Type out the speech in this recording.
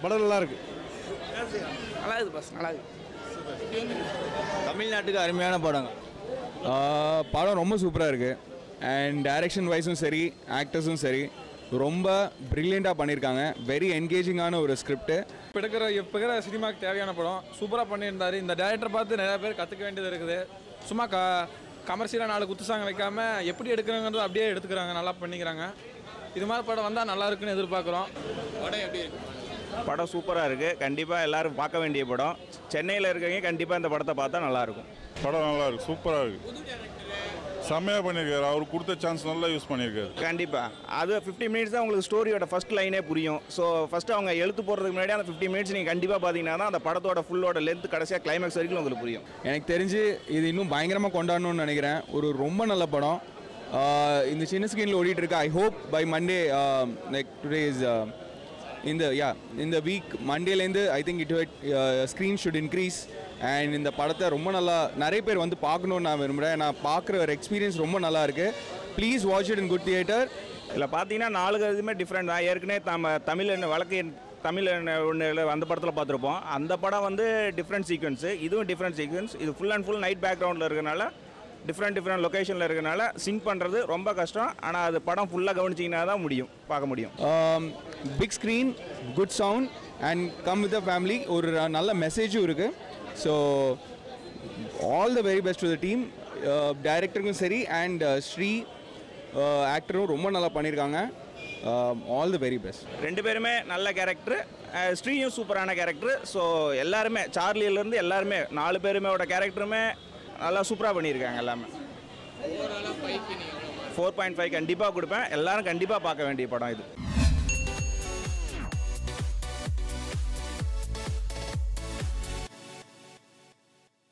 படம் நல்லா இருக்கு நல்லா இருக்குது பஸ் நல்லா இருக்குது தமிழ்நாட்டுக்கு அருமையான படங்க படம் ரொம்ப சூப்பராக இருக்குது அண்ட் டைரக்ஷன் வைஸும் சரி ஆக்டர்ஸும் சரி ரொம்ப ப்ரில்லியண்ட்டாக பண்ணியிருக்காங்க வெரி என்கேஜிங்கான ஒரு ஸ்கிரிப்ட் இப்போ எடுக்கிற இப்போ இருக்கிற சினிமாக்கு தேவையான படம் சூப்பராக பண்ணியிருந்தாரு இந்த டேரக்டர் பார்த்து நிறைய பேர் கற்றுக்க வேண்டியது இருக்குது சும்மா க கமர்ஷியலாக நாலு குத்து சாங் வைக்காம எப்படி எடுக்கிறாங்கன்றது அப்படியே எடுத்துக்கிறாங்க நல்லா பண்ணிக்கிறாங்க இது மாதிரி படம் வந்தால் நல்லா இருக்குன்னு எதிர்பார்க்குறோம் படம் சூப்பராக இருக்குது கண்டிப்பாக எல்லாரும் பார்க்க வேண்டிய படம் சென்னையில் இருக்கவங்க கண்டிப்பாக இந்த படத்தை பார்த்தா நல்லாயிருக்கும் படம் நல்லா இருக்கு சூப்பராக இருக்கு செம்மையாக பண்ணியிருக்காரு அவர் கொடுத்த சான்ஸ் நல்லா யூஸ் பண்ணியிருக்காரு கண்டிப்பாக அது ஃபிஃப்டி மினிட்ஸ் தான் உங்களுக்கு ஸ்டோரியோட ஃபஸ்ட் லைனே புரியும் ஸோ ஃபஸ்ட்டு அவங்க எழுத்து போடுறதுக்கு முன்னாடி அந்த ஃபிஃப்டி மினிட்ஸ் நீங்கள் கண்டிப்பாக பார்த்தீங்கன்னா தான் அந்த படத்தோட ஃபுல்லோட லென்த் கடைசியாக கிளைமேக்ஸ் வரைக்கும் உங்களுக்கு புரியும் எனக்கு தெரிஞ்சு இது இன்னும் பயங்கரமாக கொண்டாடணும்னு நினைக்கிறேன் ஒரு ரொம்ப நல்ல படம் ஆஹ் இந்த சின்ன ஸ்க்ரீனில் ஓடிட்டு இருக்கு I hope by Monday like today is இந்த யா இந்த வீக் மண்டேலேருந்து I think it screen should increase and இந்த படத்தை ரொம்ப நல்லா நிறைய பேர் வந்து பார்க்கணுன்னு நான் விரும்புகிறேன் நான் பார்க்குற ஒரு எக்ஸ்பீரியன்ஸ் ரொம்ப நல்லா இருக்கு please watch it in good theatre இதில் பார்த்தீங்கன்னா நாலு இதுவுமே டிஃப்ரெண்ட் தான் ஏற்கனவே நம்ம தமிழ் என்ன வழக்கு எண் தமிழ் என்ன ஒன்று அந்த படத்தில் பார்த்துருப்போம் அந்த படம் வந்து டிஃப்ரெண்ட் சீக்வன்ஸு இதுவும் டிஃப்ரெண்ட் சீக்வன்ஸ் இது ஃபுல் அண்ட் ஃபுல் நைட் பேக்ரவுண்டில் இருக்கனால டிஃப்ரெண்ட் டிஃப்ரெண்ட் லொக்கேஷனில் இருக்கனால சிங்க் பண்ணுறது ரொம்ப கஷ்டம் ஆனால் அது படம் ஃபுல்லாக கவனிச்சிங்கன்னா தான் முடியும் பார்க்க முடியும் big screen good sound and come with the family ஒரு நல்ல மெசேஜும் இருக்குது so all the very best to the team டைரக்டருக்கும் சரி அண்ட் ஸ்ரீ ஆக்டரும் ரொம்ப நல்லா பண்ணியிருக்காங்க ஆல் த வெரி பெஸ்ட் ரெண்டு பேருமே நல்ல கேரக்டர் ஸ்ரீயும் சூப்பரான கேரக்டர் ஸோ எல்லாருமே சார்லியிலேருந்து எல்லாருமே நாலு பேருமேவோட கேரக்டருமே நல்லா சூப்பராக பண்ணியிருக்காங்க எல்லாமே ஃபோர் பாயிண்ட் ஃபைவ் கண்டிப்பாக கொடுப்பேன் எல்லாரும் கண்டிப்பாக பார்க்க வேண்டிய படம் இது